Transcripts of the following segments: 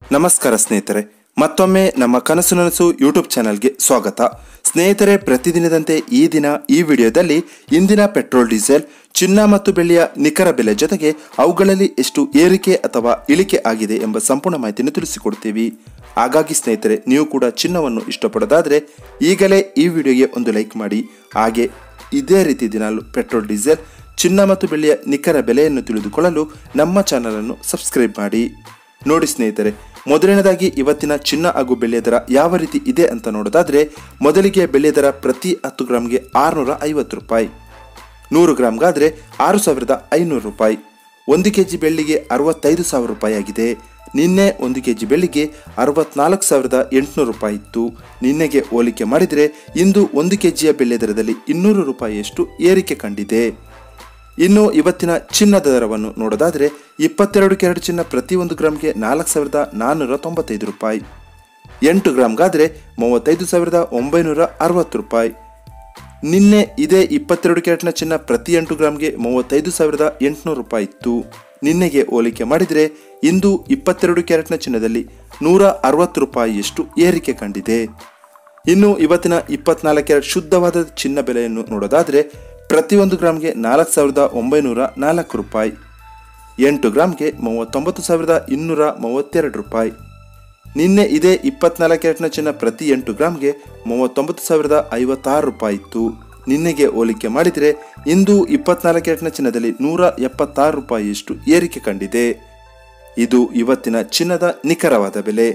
ನಮಸ್ಕಾರ ಸ್ನೇಹಿತರೆ ಮತ್ತೊಮ್ಮೆ ನಮ್ಮ ಕನಸು ನನಸು ಯೂಟ್ಯೂಬ್ ಚಾನಲ್ಗೆ ಸ್ವಾಗತ ಸ್ನೇಹಿತರೆ ಪ್ರತಿದಿನದಂತೆ ಈ ದಿನ ಈ ವಿಡಿಯೋದಲ್ಲಿ ಇಂದಿನ ಪೆಟ್ರೋಲ್ ಡೀಸೆಲ್ ಚಿನ್ನ ಮತ್ತು ಬೆಳ್ಳಿಯ ನಿಖರ ಬೆಲೆ ಜೊತೆಗೆ ಅವುಗಳಲ್ಲಿ ಎಷ್ಟು ಏರಿಕೆ ಅಥವಾ ಇಳಿಕೆ ಆಗಿದೆ ಎಂಬ ಸಂಪೂರ್ಣ ಮಾಹಿತಿಯನ್ನು ತಿಳಿಸಿಕೊಡ್ತೀವಿ ಹಾಗಾಗಿ ಸ್ನೇಹಿತರೆ ನೀವು ಕೂಡ ಚಿನ್ನವನ್ನು ಇಷ್ಟಪಡೋದಾದರೆ ಈಗಲೇ ಈ ವಿಡಿಯೋಗೆ ಒಂದು ಲೈಕ್ ಮಾಡಿ ಹಾಗೆ ಇದೇ ರೀತಿ ದಿನಾಲು ಪೆಟ್ರೋಲ್ ಡೀಸೆಲ್ ಚಿನ್ನ ಮತ್ತು ಬೆಳ್ಳಿಯ ನಿಖರ ಬೆಲೆಯನ್ನು ತಿಳಿದುಕೊಳ್ಳಲು ನಮ್ಮ ಚಾನಲನ್ನು ಸಬ್ಸ್ಕ್ರೈಬ್ ಮಾಡಿ ನೋಡಿ ಸ್ನೇಹಿತರೆ ಮೊದಲನೇದಾಗಿ ಇವತ್ತಿನ ಚಿನ್ನ ಹಾಗೂ ಬೆಳ್ಳಿಯ ದರ ಯಾವ ರೀತಿ ಇದೆ ಅಂತ ನೋಡೋದಾದ್ರೆ ಮೊದಲಿಗೆ ಬೆಳ್ಳಿಯ ದರ ಪ್ರತಿ ಹತ್ತು ಗ್ರಾಮ್ಗೆ ಆರುನೂರ ಐವತ್ತು ರೂಪಾಯಿ ನೂರು ಗ್ರಾಮ್ಗಾದ್ರೆ ಆರು ಸಾವಿರದ ಐನೂರು ರೂಪಾಯಿ ಒಂದು ಕೆ ಜಿ ಬೆಳ್ಳಿಗೆ ಅರವತ್ತೈದು ಸಾವಿರ ರೂಪಾಯಿ ಆಗಿದೆ ನಿನ್ನೆ ಒಂದು ಕೆ ಜಿ ಬೆಳ್ಳಿಗೆ ಅರವತ್ನಾಲ್ಕು ಸಾವಿರದ ಎಂಟುನೂರು ರೂಪಾಯಿ ಇತ್ತು ನಿನ್ನೆಗೆ ಹೋಲಿಕೆ ಮಾಡಿದರೆ ಇಂದು ಒಂದು ಕೆ ಜಿಯ ಬೆಳ್ಳಿಯ ದರದಲ್ಲಿ ಇನ್ನೂರು ರೂಪಾಯಿಯಷ್ಟು ಏರಿಕೆ ಕಂಡಿದೆ ಇನ್ನು ಇವತ್ತಿನ ಚಿನ್ನದ ದರವನ್ನು ನೋಡೋದಾದರೆ ಇಪ್ಪತ್ತೆರಡು ಕ್ಯಾರೆಟ್ ಚಿನ್ನ ಪ್ರತಿ ಒಂದು ಗ್ರಾಮ್ಗೆ ನಾಲ್ಕು ಸಾವಿರದ ನಾನ್ನೂರ ತೊಂಬತ್ತೈದು ರೂಪಾಯಿ ಎಂಟು ಗ್ರಾಮ್ಗಾದರೆ ಮೂವತ್ತೈದು ಸಾವಿರದ ಒಂಬೈನೂರ ಅರವತ್ತು ರೂಪಾಯಿ ನಿನ್ನೆ ಇದೇ ಇಪ್ಪತ್ತೆರಡು ಕ್ಯಾರೆಟ್ನ ಚಿನ್ನ ಪ್ರತಿ ಎಂಟು ಗ್ರಾಮ್ಗೆ ಮೂವತ್ತೈದು ಸಾವಿರದ ಎಂಟುನೂರು ರೂಪಾಯಿ ಇತ್ತು ನಿನ್ನೆಗೆ ಹೋಲಿಕೆ ಮಾಡಿದರೆ ಇಂದು ಇಪ್ಪತ್ತೆರಡು ಕ್ಯಾರೆಟ್ನ ಚಿನ್ನದಲ್ಲಿ ನೂರ ಅರವತ್ತು ರೂಪಾಯಿಯಷ್ಟು ಏರಿಕೆ ಕಂಡಿದೆ ಇನ್ನು ಇವತ್ತಿನ ಇಪ್ಪತ್ನಾಲ್ಕು ಕ್ಯಾರೆಟ್ ಶುದ್ಧವಾದ ಚಿನ್ನ ಬೆಲೆಯನ್ನು ನೋಡೋದಾದರೆ ಪ್ರತಿಯೊಂದು ಗ್ರಾಮ್ಗೆ ನಾಲ್ಕು ಸಾವಿರದ ಒಂಬೈನೂರ ನಾಲ್ಕು ರೂಪಾಯಿ ಎಂಟು ಗ್ರಾಮ್ಗೆ ಮೂವತ್ತೊಂಬತ್ತು ಸಾವಿರದ ಇನ್ನೂರ ಮೂವತ್ತೆರಡು ರೂಪಾಯಿ ನಿನ್ನೆ ಇದೇ ಇಪ್ಪತ್ನಾಲ್ಕು ಕ್ಯಾರೆಟ್ನ ಚಿನ್ನ ಪ್ರತಿ ಎಂಟು ಗ್ರಾಮ್ಗೆ ಮೂವತ್ತೊಂಬತ್ತು ಸಾವಿರದ ಐವತ್ತಾರು ರೂಪಾಯಿ ಇತ್ತು ನಿನ್ನೆಗೆ ಹೋಲಿಕೆ ಮಾಡಿದರೆ ಇಂದು ಇಪ್ಪತ್ನಾಲ್ಕು ಕ್ಯಾರೆಟ್ನ ಚಿನ್ನದಲ್ಲಿ ನೂರ ಎಪ್ಪತ್ತಾರು ರೂಪಾಯಿಯಷ್ಟು ಏರಿಕೆ ಕಂಡಿದೆ ಇದು ಇವತ್ತಿನ ಚಿನ್ನದ ನಿಖರವಾದ ಬೆಲೆ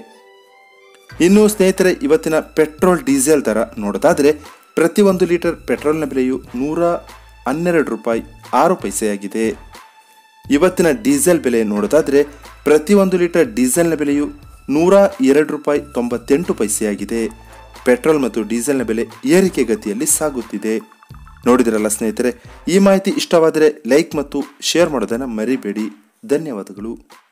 ಇನ್ನು ಸ್ನೇಹಿತರೆ ಇವತ್ತಿನ ಪೆಟ್ರೋಲ್ ಡೀಸೆಲ್ ದರ ನೋಡೋದಾದರೆ ಪ್ರತಿ ಒಂದು ಲೀಟರ್ ಪೆಟ್ರೋಲ್ನ ಬೆಲೆಯು ನೂರ ಹನ್ನೆರಡು ರೂಪಾಯಿ ಆರು ಪೈಸೆಯಾಗಿದೆ ಇವತ್ತಿನ ಡೀಸೆಲ್ ಬೆಲೆ ನೋಡೋದಾದರೆ ಪ್ರತಿ ಒಂದು ಲೀಟರ್ ಡೀಸೆಲ್ನ ಬೆಲೆಯು ನೂರ ಎರಡು ರೂಪಾಯಿ ತೊಂಬತ್ತೆಂಟು ಪೈಸೆಯಾಗಿದೆ ಪೆಟ್ರೋಲ್ ಮತ್ತು ಡೀಸೆಲ್ನ ಬೆಲೆ ಏರಿಕೆ ಗತಿಯಲ್ಲಿ ಸಾಗುತ್ತಿದೆ ನೋಡಿದಿರಲ್ಲ ಸ್ನೇಹಿತರೆ ಈ ಮಾಹಿತಿ ಇಷ್ಟವಾದರೆ ಲೈಕ್ ಮತ್ತು ಶೇರ್ ಮಾಡೋದನ್ನು ಮರಿಬೇಡಿ ಧನ್ಯವಾದಗಳು